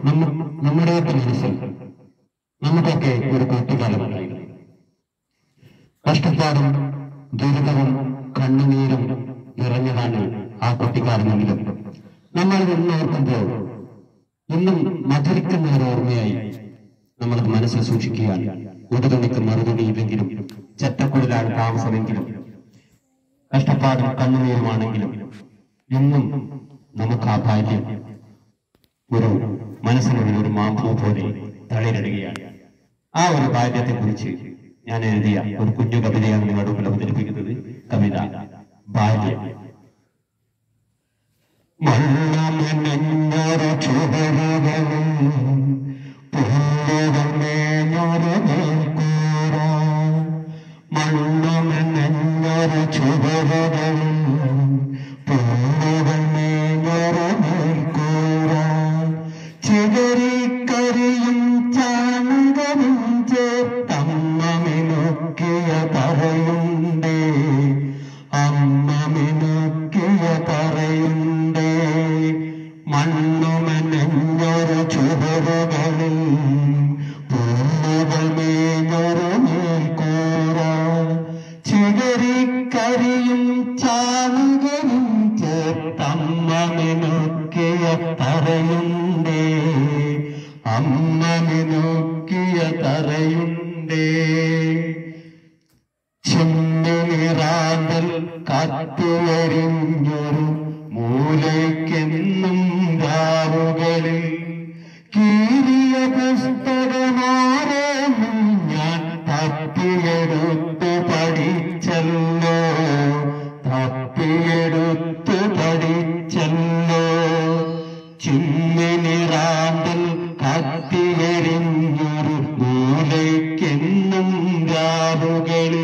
നമ്മ നമ്മുടെയൊക്കെ മനസ്സിൽ നമുക്കൊക്കെ ഒരു കുട്ടിക്കാലമുണ്ടായിരുന്നു കഷ്ടപ്പാടും ദുരിതവും കണ്ണുനീരും നിറഞ്ഞതാണ് ആ കുട്ടിക്കാലമെങ്കിലും നമ്മൾ ഇന്നോർക്കുമ്പോൾ ഇന്നും മധുരിക്കുന്ന ഒരു ഓർമ്മയായി നമ്മൾ മനസ്സിൽ സൂക്ഷിക്കുകയാൽ ഒരു തുണിക്ക് മറുതുണിയില്ലെങ്കിലും ചെറ്റക്കുഴലാണ് താമസമെങ്കിലും കഷ്ടപ്പാടും കണ്ണുനീരുമാണെങ്കിലും ഇന്നും നമുക്ക് ആ ബാല്യം ഒരു മനസ്സിനുള്ളിൽ ഒരു മാമ്പൂ പോലെ തളിരിടുകയാണ് ആ ഒരു ബാല്യത്തെ കുറിച്ച് ഞാൻ എഴുതിയ ഒരു കുഞ്ഞു കവിതയാണ് നിങ്ങളുടെ മുമ്പിൽ അവതരിപ്പിക്കുന്നത് കവിത ബാല്യം മണ്ണമനഞ്ഞൊരു ചുവടുകളും പുല്ലുകൾ മേഞ്ഞൊരു മേൽക്കൂര മണ്ണമനഞ്ഞൊരു ചുവടുകളും പുല്ലുകൾ മേഞ്ഞൊരു മേൽക്കൂര ചിതറിക്കരിയും ചാണകവും ചേർത്തമ്മ മിനുക്കിയ തറയുണ്ടേ അമ്മ മിനുക്കിയ തറയുണ്ടേ മണ്ണുമെനഞ്ഞൊരു ചുവടുകളിൽ പുല്ലുകൾ മേഞ്ഞൊരു മേൽക്കൂര ചിതറിക്കരിയും ചാണകവും ചേർത്തമ്മ മിനുക്കിയ തറയുണ്ടേ അമ്മ മിനുക്കിയ തറയുണ്ടേ ചിമ്മിനിറാന്തൽ കാറ്റുവരിഞ്ഞൊരു മൂലയ്ക്കെന്നും രാവുകളിൽ കീറിയ പുസ്തകമാരെന്നും ഞാൻ തപ്പിയെടുത്തു പഠിച്ചല്ലോ തപ്പിയെടുത്തു പഠിച്ചല്ലോ ചിമ്മിനിറാന്തൽ കാറ്റിയെരിഞ്ഞൊരു മൂലയ്ക്കെന്നും രാവുകളിൽ